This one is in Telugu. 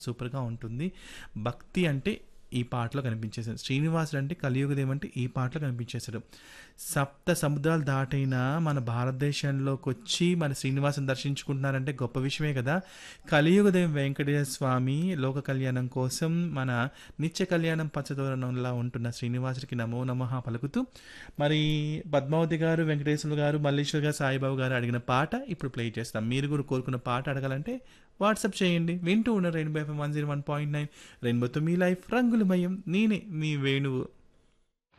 సూపర్‌గా ఉంటుంది. భక్తి అంటే ఈ పాటలో కనిపించేసాడు. శ్రీనివాసుడు అంటే కలియుగదేవుడు అంటే ఈ పాటలో కనిపించేసాడు. సప్త సముద్రాలు దాటైనా మన భారతదేశంలోకొచ్చి మన శ్రీనివాసుని దర్శించుకుంటున్నారంటే గొప్ప విషయమే కదా! కలియుగదేవం వెంకటేశ్వర స్వామి లోక కళ్యాణం కోసం మన నిత్య కళ్యాణం పచ్చతోరణంలా ఉంటున్న శ్రీనివాసుడికి నమో నమః పలుకుతూ మరి పద్మావతి గారు, వెంకటేశ్వర్లు గారు, మల్లీశ్వర్ గారు, సాయిబాబు గారు అడిగిన పాట ఇప్పుడు ప్లే చేస్తాం. మీరు కూడా కోరుకున్న పాట అడగాలంటే వాట్సాప్ చేయండి. వింటూ ఉన్న రెయిన్బో ఎఫ్ఎం 101.9 రెయిన్బోతో మీ లైఫ్ రంగులమయం. నేనే మీ వేణువు.